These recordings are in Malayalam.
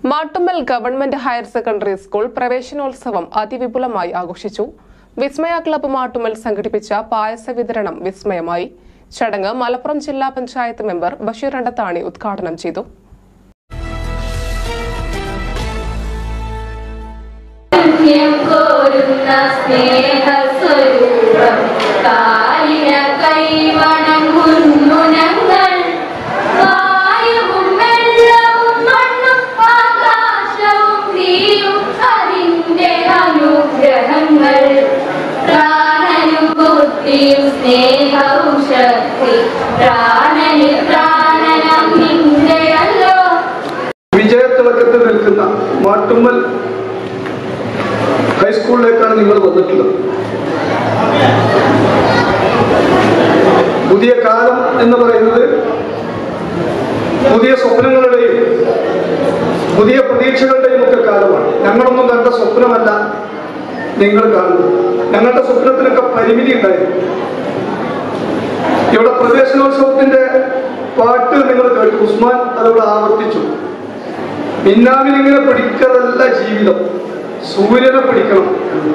Mattummal government higher secondary school പ്രവേശനോത്സവം അതിവിപുലമായി ആഘോഷിച്ചു വിസ്മയ ക്ലബ്ബ് മാട്ടുമ്മൽ സംഘടിപ്പിച്ച പായസ വിതരണം വിസ്മയമായി ചടങ്ങ് മലപ്പുറം ജില്ലാ പഞ്ചായത്ത് മെമ്പർ ബഷീർ രണ്ടത്താണി ഉദ്ഘാടനം ചെയ്തു പുണ്യം കോരുന്ന സ്നേഹസ്വരൂപം കാലിന കൈവണങ്ങുന്നു ഞങ്ങൾ വായുവും വെള്ളവും മണ്ണും ആകാശവും നീയും അതിന്റെ അനുഗ്രഹങ്ങൾ പ്രാണനുഭൂതിയും സ്നേഹവും ശക്തി പ്രാണനിൽ പ്രാണനം നിന്റെയല്ലോ വിജയത്തിളക്കത്തിൽ നിൽക്കുന്ന മാട്ടുമ്മൽ ഹൈസ്കൂളിലേക്കാണ് നിങ്ങൾ വന്നിട്ടുള്ളത് പുതിയ കാലം എന്ന് പറയുന്നത് പുതിയ സ്വപ്നങ്ങളുടെയും പുതിയ പ്രതീക്ഷകളുടെയും ഒക്കെ കാലമാണ് ഞങ്ങളൊന്നും കണ്ട സ്വപ്നമല്ല നിങ്ങൾ കാണുന്നത് ഞങ്ങളുടെ സ്വപ്നത്തിനൊക്കെ പരിമിതി ഉണ്ടായിരുന്നു ഇവിടെ പ്രവേശനോത്സവത്തിന്റെ പാട്ട് നിങ്ങൾ കേട്ടു ഉസ്മാൻ അതിവിടെ ആവർത്തിച്ചു മിന്നാമിനിങ്ങനെ പിടിക്കലല്ല ജീവിതം സൂര്യനെ പിടിക്കണം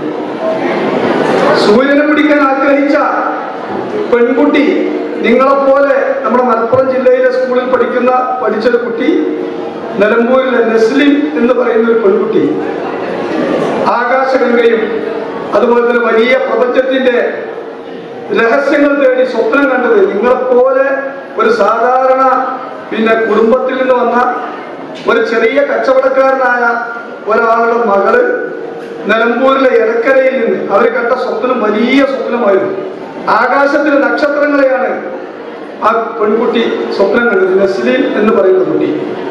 സൂര്യനെ പിടിക്കാൻ ആഗ്രഹിച്ച പെൺകുട്ടി നിങ്ങളെപ്പോലെ നമ്മുടെ മലപ്പുറം ജില്ലയിലെ സ്കൂളിൽ പഠിക്കുന്ന പഠിച്ചൊരു കുട്ടി നിലമ്പൂരിലെ നെസ്ലിം എന്ന് പറയുന്ന ഒരു പെൺകുട്ടി ആകാശഗംഗയും അതുപോലെ തന്നെ വലിയ പ്രപഞ്ചത്തിന്റെ രഹസ്യങ്ങൾ തേടി സ്വപ്നം കണ്ടത് നിങ്ങളെപ്പോലെ ഒരു സാധാരണ പിന്നെ കുടുംബത്തിൽ നിന്ന് വന്ന ഒരു ചെറിയ കച്ചവടക്കാരനായ ഒരാളുടെ മകള് നിലമ്പൂരിലെ എടക്കരയിൽ നിന്ന് അവർ കണ്ട സ്വപ്നം വലിയ സ്വപ്നമായിരുന്നു ആകാശത്തിലെ നക്ഷത്രങ്ങളെയാണ് ആ പെൺകുട്ടി സ്വപ്നം കണ്ടത് നസ്ലീം എന്ന് പറയുന്ന കുട്ടി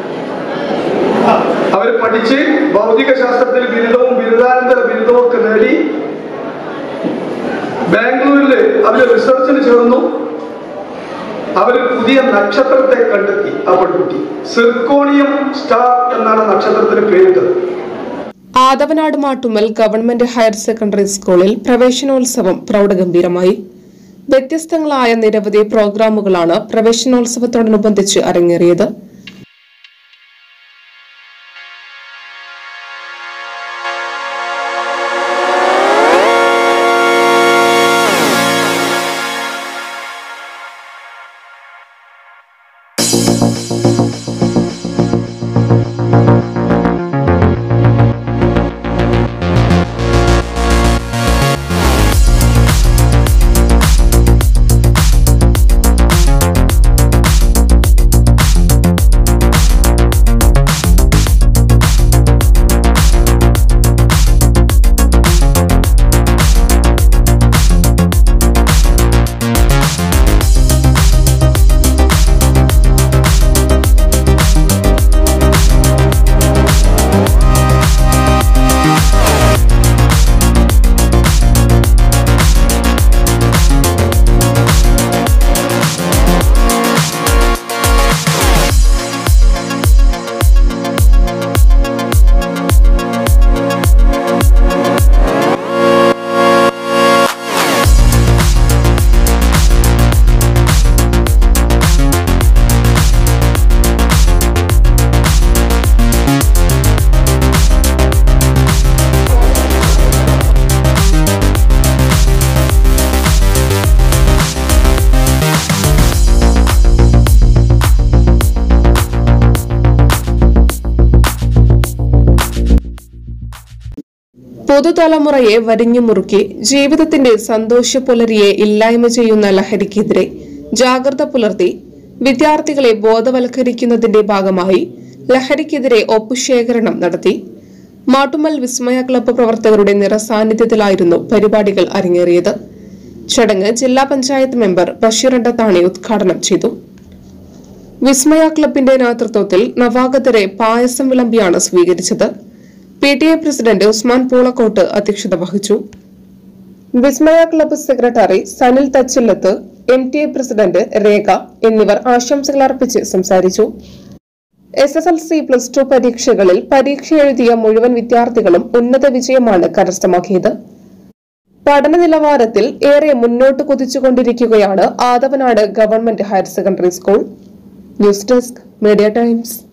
അവർ പഠിച്ച് ഭൗതിക ശാസ്ത്രത്തിൽ ബിരുദവും ബിരുദാനന്തര ബിരുദവും ഒക്കെ നേടി ബാംഗ്ലൂരിൽ അവർ റിസർച്ചിന് ചേർന്നു അവർ പുതിയ നക്ഷത്രത്തെ കണ്ടെത്തി ആ പെൺകുട്ടി സിർക്കോണിയം സ്റ്റാർ എന്നാണ് നക്ഷത്രത്തിന് പേരിട്ടത് Adavanad Mattummal government higher secondary സ്കൂളിൽ പ്രവേശനോത്സവം പ്രൗഢഗംഭീരമായി വ്യത്യസ്തങ്ങളായ നിരവധി പ്രോഗ്രാമുകളാണ് പ്രവേശനോത്സവത്തോടനുബന്ധിച്ച് അരങ്ങേറിയത് പുതുതലമുറയെ വരിഞ്ഞു മുറുക്കി ജീവിതത്തിന്റെ സന്തോഷ പുലരിയെ ഇല്ലായ്മ ചെയ്യുന്ന ലഹരിക്കെതിരെ ജാഗ്രത പുലർത്തി വിദ്യാർത്ഥികളെ ബോധവൽക്കരിക്കുന്നതിന്റെ ഭാഗമായി ലഹരിക്കെതിരെ ഒപ്പുശേഖരണം നടത്തി മാട്ടുമ്മൽ വിസ്മയ ക്ലബ്ബ് പ്രവർത്തകരുടെ നിറസാന്നിധ്യത്തിലായിരുന്നു പരിപാടികൾ അരങ്ങേറിയത് ചടങ്ങ് ജില്ലാ പഞ്ചായത്ത് മെമ്പർ ബഷീർ അണ്ടത്താണി ഉദ്ഘാടനം ചെയ്തു വിസ്മയ ക്ലബിന്റെ നേതൃത്വത്തിൽ നവാഗതരെ പായസം വിളമ്പിയാണ് സ്വീകരിച്ചത് P T A president Usman Poolakkot അധ്യക്ഷത വഹിച്ചു Vismaya club secretary Sanil Thachillath M T A president Rekha എന്നിവർ ആശംസകൾ അർപ്പിച്ച് സംസാരിച്ചു S S L C plus two പരീക്ഷകളിൽ പരീക്ഷ എഴുതിയ മുഴുവൻ വിദ്യാർത്ഥികളും ഉന്നത വിജയമാണ് കരസ്ഥമാക്കിയത് പഠന നിലവാരത്തിൽ ഏറെ മുന്നോട്ട് കുതിച്ചുകൊണ്ടിരിക്കുകയാണ് Adavanad government higher secondary school news desk media times